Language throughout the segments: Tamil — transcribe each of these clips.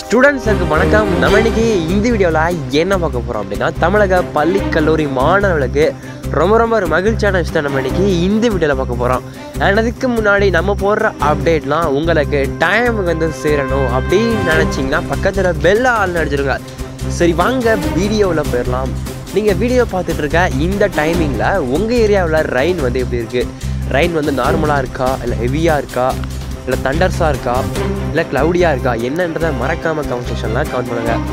ஸ்டூடெண்ட்ஸுக்கு வணக்கம் நம்ம இன்னைக்கு இந்த வீடியோவில் என்ன பார்க்க போகிறோம் அப்படின்னா தமிழக பள்ளி கல்லூரி மாணவர்களுக்கு ரொம்ப ரொம்ப ஒரு மகிழ்ச்சியான விஷயத்தை நம்ம இன்னைக்கு இந்த வீடியோவில் பார்க்க போகிறோம் அண்ட் அதுக்கு முன்னாடி நம்ம போடுற அப்டேட்லாம் உங்களுக்கு டைமுக்கு வந்து சேரணும் அப்படின்னு நினச்சிங்கன்னா பக்கத்தில் பெல் ஆள் நடிச்சிருங்க சரி வாங்க வீடியோவில் போயிடலாம் நீங்கள் வீடியோ பார்த்துட்டு இருக்க இந்த டைமிங்கில் உங்கள் ஏரியாவில் ரெயின் வந்து எப்படி இருக்குது ரெயின் வந்து நார்மலாக இருக்கா இல்லை ஹெவியாக இருக்கா இல்லை தண்டர்ஸாக இருக்கா இல்லை க்ளவுடியாக இருக்கா என்னன்றதை மறக்காமல் கமெண்ட் செக்ஷனில் கமெண்ட் பண்ணுங்கள்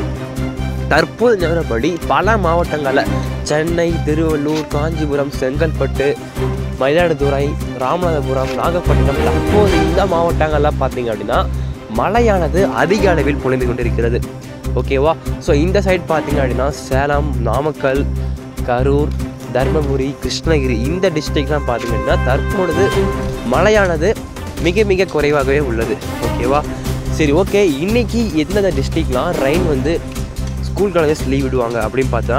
தற்போது நிலவரப்படி பல மாவட்டங்களில் சென்னை திருவள்ளூர் காஞ்சிபுரம் செங்கல்பட்டு மயிலாடுதுறை ராமநாதபுரம் நாகப்பட்டினம் தற்போது இந்த மாவட்டங்களில் பார்த்தீங்க அப்படின்னா மழையானது அதிக அளவில் பொழிந்து கொண்டிருக்கிறது ஓகேவா ஸோ இந்த சைடு பார்த்தீங்க அப்படின்னா சேலம் நாமக்கல் கரூர் தர்மபுரி கிருஷ்ணகிரி இந்த டிஸ்ட்ரிக்ட்லாம் பார்த்தீங்க அப்படின்னா தற்பொழுது மழையானது மிக மிக குறைவாகவே உள்ளது ஓகேவா சரி ஓகே இன்னைக்கு எந்தெந்த டிஸ்ட்ரிக்ட்லாம் ரெயின் வந்து ஸ்கூல் காலேஜஸ் லீவ் விடுவாங்க அப்படின்னு பார்த்தா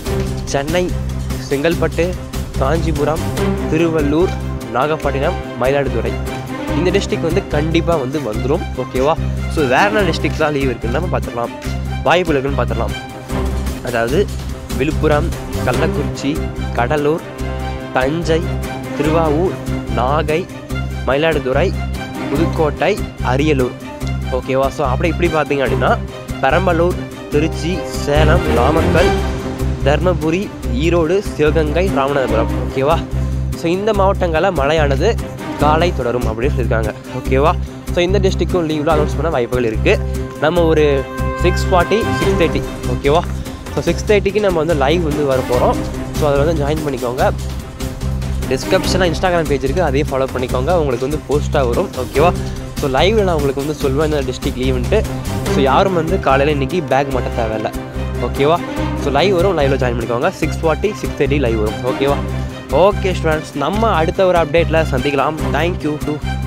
சென்னை செங்கல்பட்டு காஞ்சிபுரம் திருவள்ளூர் நாகப்பட்டினம் மயிலாடுதுறை இந்த டிஸ்ட்ரிக்ட் வந்து கண்டிப்பாக வந்து வந்துடும் ஓகேவா ஸோ வேற என்ன டிஸ்ட்ரிக்ட்லாம் லீவ் இருக்குன்னு நம்ம பார்த்துடலாம் வாய்ப்பு இருக்குன்னு பார்த்துடலாம் அதாவது விழுப்புரம் கள்ளக்குறிச்சி கடலூர் தஞ்சை திருவாவூர் நாகை மயிலாடுதுறை புதுக்கோட்டை அரியலூர் ஓகேவா ஸோ அப்படி இப்படி பார்த்தீங்க அப்படின்னா பெரம்பலூர் திருச்சி சேலம் நாமக்கல் தர்மபுரி ஈரோடு சிவகங்கை ராமநாதபுரம் ஓகேவா ஸோ இந்த மாவட்டங்களில் மழையானது காலை தொடரும் அப்படின்னு சொல்லியிருக்காங்க ஓகேவா ஸோ இந்த டிஸ்ட்ரிக்டும் லீவில் அனௌன்ஸ் பண்ண வாய்ப்புகள் இருக்குது நம்ம ஒரு சிக்ஸ் ஃபார்ட்டி சிக்ஸ் தேர்ட்டி ஓகேவா ஸோ சிக்ஸ் தேர்ட்டிக்கு நம்ம வந்து லைவ் வந்து வர போகிறோம் ஸோ அதில் வந்து ஜாயின் பண்ணிக்கோங்க டிஸ்கிரிப்ஷனில் இன்ஸ்டாகிராம் பேஜ் இருக்குது அதையும் ஃபாலோ பண்ணிக்கோங்க உங்களுக்கு வந்து போஸ்ட்டாக வரும் ஓகேவா ஸோ லைவில் நான் உங்களுக்கு வந்து சொல்வேன் இந்த டிஸ்ட்ரிக்ட் லீவுன்ட்டு ஸோ யாரும் வந்து காலையில் இன்றைக்கி பேக் மட்டும் தேவையில்ல ஓகேவா ஸோ லைவ் வரும் லைவில் ஜாயின் பண்ணிக்கோங்க six forty six thirty live வரும் ஓகேவா ஓகே ஸ்டூடெண்ட்ஸ் நம்ம அடுத்த ஒரு அப்டேட்டில் சந்திக்கலாம் தேங்க்யூ டு